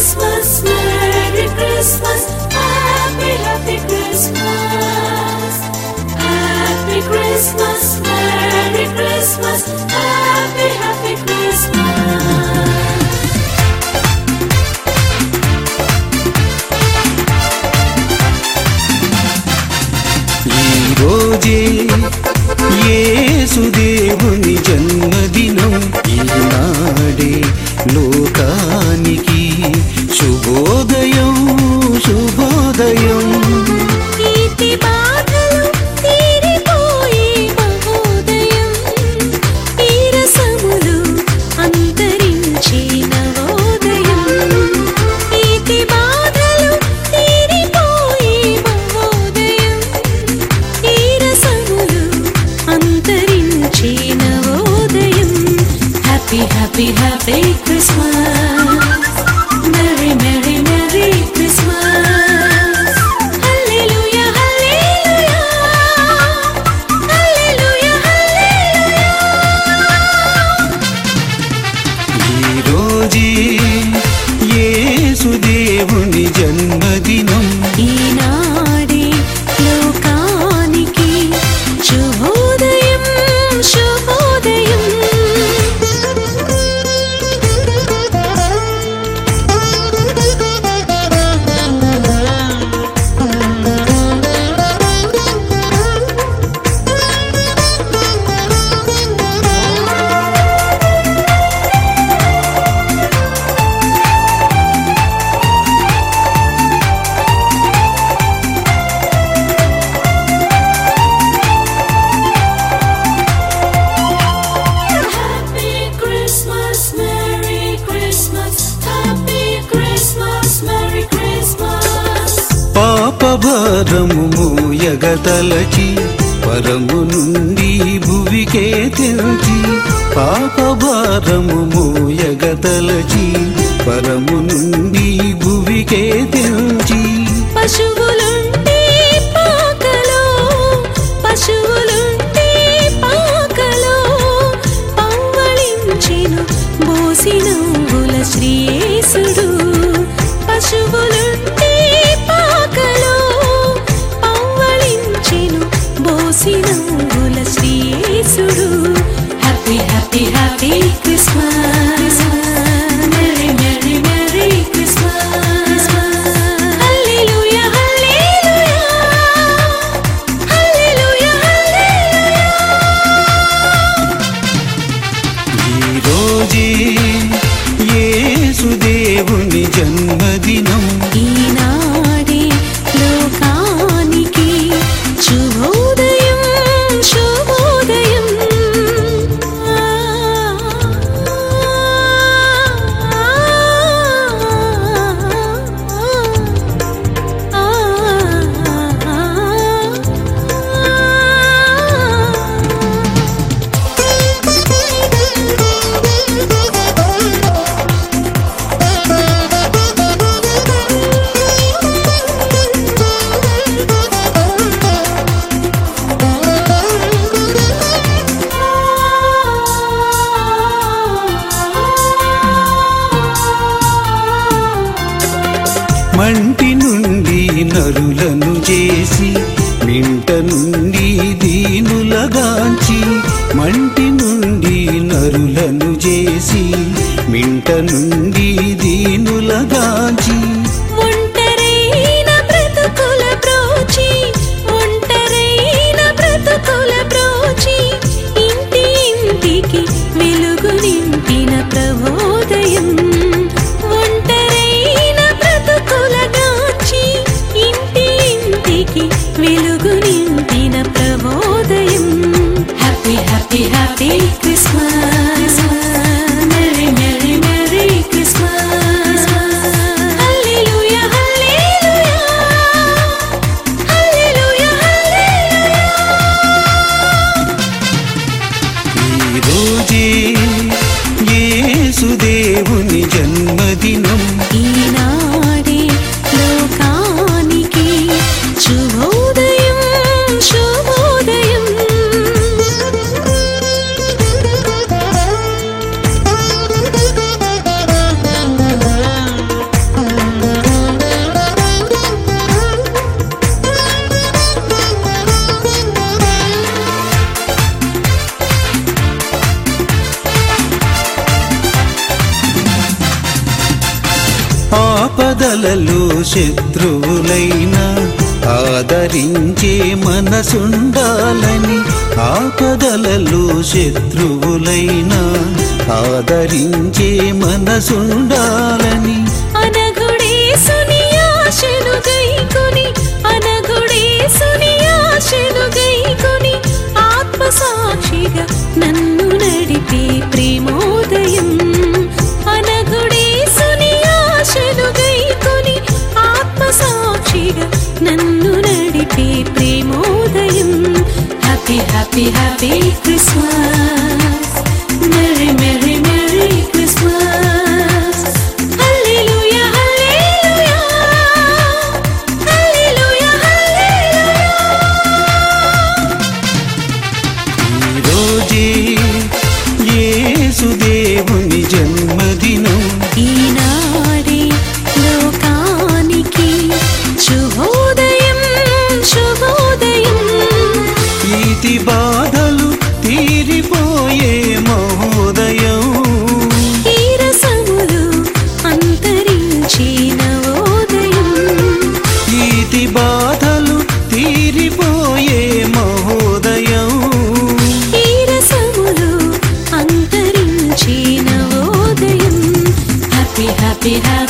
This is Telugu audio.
Christmas, Merry Christmas, Happy, Happy Christmas. Happy Christmas, Merry Christmas, Happy, Happy Christmas. ఈ రోజే యేసుదేవుని జన్మదినం ఈనాడే లోకానికి శుభోదయం శుభోదయం ఈతి బాధలు తీరిపోయే మహోదయం ఈరసములు అంతరించే నవోదయం ఈతి బాధలు తీరిపోయే మహోదయం ఈరసములు అంతరించే నవోదయం happy happy happy Christmas merry merry merry Christmas hallelujah hallelujah hallelujah hallelujah ఈ రోజే యేసుదేవుని జన్మదినం ఈనాడే లోకానికి శుభోదయం శుభోదయం Happy Christmas, Merry Christmas, Happy Christmas, Merry Christmas. పాప భారము మోయగతలచి పరము నుండి భువికే తెల్చి పాప భారము మోయగతలచి పరము నుండి భువికే తెల్చి పశువులుంటే పాకలో పశువులుంటే పాకలో పవ్వళించెను బోసినవ్వుల శ్రీయేసుడు పశువులుంటే పాకలో పవ్వళించెను బోసినవ్వుల శ్రీయేసుడు happy happy happy Christmas merry merry merry Christmas hallelujah hallelujah hallelujah hallelujah ఈ రోజే యేసుదేవుని జన్మదినం ఈనాడే లోకానికి శుభోదయం శుభోదయం మంటి నుండి నరులను చేసి మింట నుండి దీనులగాంచి మంటి నుండి నరులను చేసి మింట నుండి దీనులగాంచి ఒంటరైన బ్రతుకుల బ్రోచి ఒంటరైన బ్రతుకుల బ్రోచి ఇంటి ఇంటికి వెలుగు నింపిన ప్రబోదయం ఒంటరైన బ్రతుకుల గాచి ఇంటి ఇంటికి వెలుగు నింపిన ప్రబోదయం happy happy happy Christmas merry merry merry Christmas hallelujah hallelujah hallelujah hallelujah ఈ రోజే యేసుదేవుని జన్మదినం ఈనాడే లోకానికి శుభోదయం శుభోదయం ఆపదలలో శత్రువులైనా ఆదరించే మనసుండాలని ఆపదలలో శత్రువులైనా ఆదరించే మనసుండాలని అనగుడేసుని ఆశలు గైకొని అనగుడేసుని ఆశలు గైకొని ఆత్మసాక్షిగా నన్ను నడిపే ప్రేమోదయం అనగుడేసుని ఆశలు గైకొని ఆత్మసాక్షిగా నన్ను నడిపే ప్రేమోదయం happy happy happy Christmas merry merry merry Christmas hallelujah hallelujah hallelujah hallelujah ఈరోజే యేసుదేవుని జన్మదినం ఈనాడే లోకానికి శుభోదయం శుభోదయం ఈతి బాధలు తీరిపోయే మహోదయం ఈ రసములు అంతరించి నవోదయం ఈతి బాధలు తీరిపోయే మహోదయం ఈ రసములు అంతరించి నవోదయం హ్యాపీ హ్యాపీ హ్యాపీ